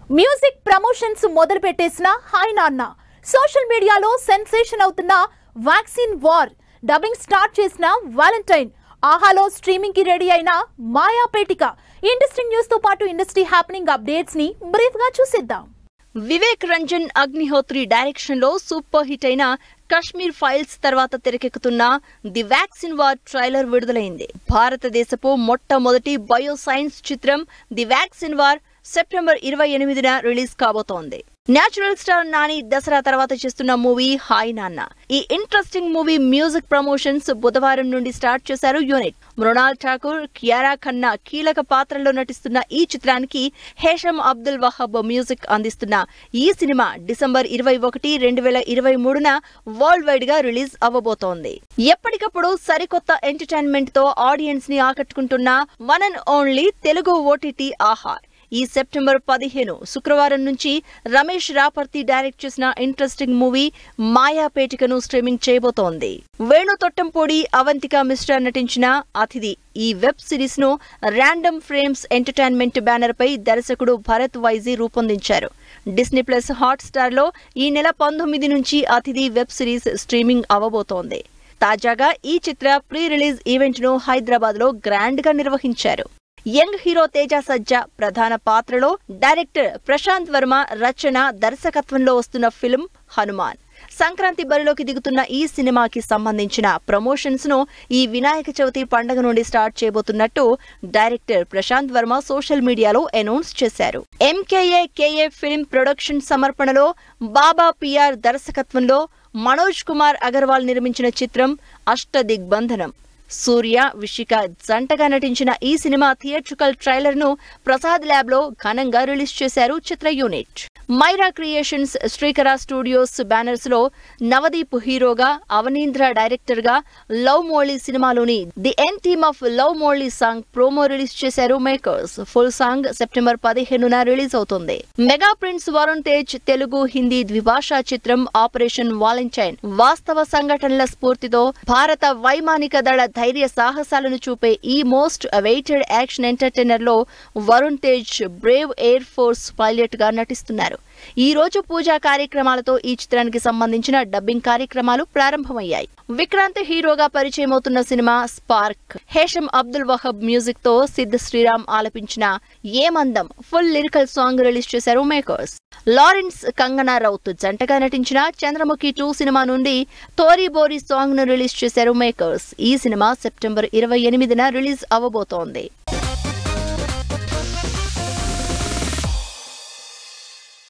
music promotions మొదలు పెట్టేసిన hi నాన్న సోషల్ మీడియాలో సెన్సేషన్ అవుతున్న వ్యాక్సిన్ వార్ డబ్బింగ్ స్టార్ట్ చేసిన వాలంటైన్ ఆహాలో స్ట్రీమింగ్ కి రెడీ అయిన మాయాపేటిక ఇండస్ట్రీ న్యూస్ తో పాటు ఇండస్ట్రీ హ్యాపెనింగ్ అప్డేట్స్ ని బ్రీఫ్ గా చూసేద్దాం వివేక్ రంజన్ అగ్నిహోత్రి డైరెక్షన్ లో సూపర్ హిట్ అయిన కశ్మీర్ ఫైల్స్ తర్వాత తెరకెక్కుతున్న ది వ్యాక్సిన్ వార్ ట్రైలర్ విడుదలైంది భారతదేశపు మొట్టమొదటి బయో సైన్స్ చిత్రం ది వ్యాక్సిన్ వార్ సెప్టెంబర్ ఇరవై ఎనిమిదిన రిలీజ్ కాబోతోంది నేచురల్ స్టార్ నాని దసరా తర్వాత చేస్తున్న మూవీ హాయ్ నాన్న ఈ ఇంట్రెస్టింగ్ మూవీ మ్యూజిక్ ప్రమోషన్స్ బుధవారం నుండి స్టార్ట్ చేశారు యూనిట్ మృణాల్ ఠాకూర్ కియారా ఖన్నా కీలక పాత్రల్లో నటిస్తున్న ఈ చిత్రానికి హేషం అబ్దుల్ వహాబ్ మ్యూజిక్ అందిస్తున్న ఈ సినిమా డిసెంబర్ ఇరవై ఒకటి రెండు వేల ఇరవై మూడున వరల్డ్ వైడ్ గా రిలీజ్ అవ్వబోతోంది ఎప్పటికప్పుడు సరికొత్త ఎంటర్టైన్మెంట్ తో ఆడియన్స్ ని ఆకట్టుకుంటున్న one and only Telugu OTT Aha ఈ సెప్టెంబర్ పదిహేను శుక్రవారం నుంచి రమేష్ రాపర్తి డైరెక్ట్ చేసిన ఇంట్రెస్టింగ్ మూవీ మాయాపేటికను స్ట్రీమింగ్ చేయబోతోంది వేణు తొట్టంపూడి అవంతిక మిశ్రా నటించిన అతిథి ఈ వెబ్ సిరీస్ ను ర్యాండమ్ ఫ్రేమ్స్ ఎంటర్టైన్మెంట్ బ్యానర్ పై దర్శకుడు భరత్ వైజీ రూపొందించారు డిస్నీ ప్లస్ హాట్ స్టార్ లో ఈ నెల పంతొమ్మిది నుంచి అతిథి వెబ్ సిరీస్ స్ట్రీమింగ్ అవ్వబోతోంది తాజాగా ఈ చిత్ర ప్రీ రిలీజ్ ఈవెంట్ ను హైదరాబాద్ లో గ్రాండ్ గా నిర్వహించారు యంగ్ హీరో తేజ సజ్జా ప్రధాన పాత్రలో డైరెక్టర్ ప్రశాంత్ వర్మ రచన దర్శకత్వంలో వస్తున్న ఫిల్మ్ హనుమాన్ సంక్రాంతి బరిలోకి దిగుతున్న ఈ సినిమాకి సంబంధించిన ప్రమోషన్స్ ను ఈ వినాయక చవితి పండుగ నుండి స్టార్ట్ చేయబోతున్నట్టు డైరెక్టర్ ప్రశాంత్ వర్మ సోషల్ మీడియాలో అనౌన్స్ చేశారు ఎంకేఏ కేఏ ఫిల్మ్ ప్రొడక్షన్ సమర్పణలో బాబా పిఆర్ దర్శకత్వంలో మనోజ్ కుమార్ అగర్వాల్ నిర్మించిన చిత్రం అష్ట దిగ్బంధనం సూర్య విషిక జంటగా నటించిన ఈ సినిమా థియేట్రికల్ ట్రైలర్ ను ప్రసాద్ ల్యాబ్ లో ఘనంగా రిలీజ్ చేశారు చిత్ర unit Myra creations Srikara studios banners లో నవదీప్ హీరోగా అవనీంద్ర డైరెక్టర్ గా లవ్ మోళీ సినిమాలోని the anthem of love Mouli song promo release చేశారు మేకర్స్ ఫుల్ సాంగ్ సెప్టెంబర్ పదిహేనున రిలీజ్ అవుతుంది మెగా ప్రిన్స్ వరుణ్ తేజ్ తెలుగు హిందీ ద్విభాషా చిత్రం ఆపరేషన్ వాలంటైన్ వాస్తవ సంఘటనల స్ఫూర్తితో భారత వైమానిక దళ ధైర్య సాహసాలను చూపే ఈ మోస్ట్ అవైటెడ్ యాక్షన్ ఎంటర్టైనర్ లో Varun Tej brave air force pilot గా నటిస్తున్నారు ఈ రోజు పూజా కార్యక్రమాలతో ఈ చిత్రానికి సంబంధించిన డబ్బింగ్ కార్యక్రమాలు ప్రారంభమయ్యాయి విక్రాంత్ హీరోగా పరిచయం అవుతున్న cinema spark Hesham Abdul Wahab music తో సిద్ధ్ శ్రీరామ్ ఆలపించిన ఏమందం ఫుల్ లిరికల్ సాంగ్ రిలీజ్ చేశారు మేకర్స్ లారెన్స్ కంగనా రౌత్ జంటగా నటించిన చంద్రముఖి టూ సినిమా నుండి తోరీ బోరీ సాంగ్ ను రిలీజ్ చేశారు మేకర్స్ ఈ సినిమా సెప్టెంబర్ ఇరవై ఎనిమిదిన రిలీజ్ అవ్వబోతోంది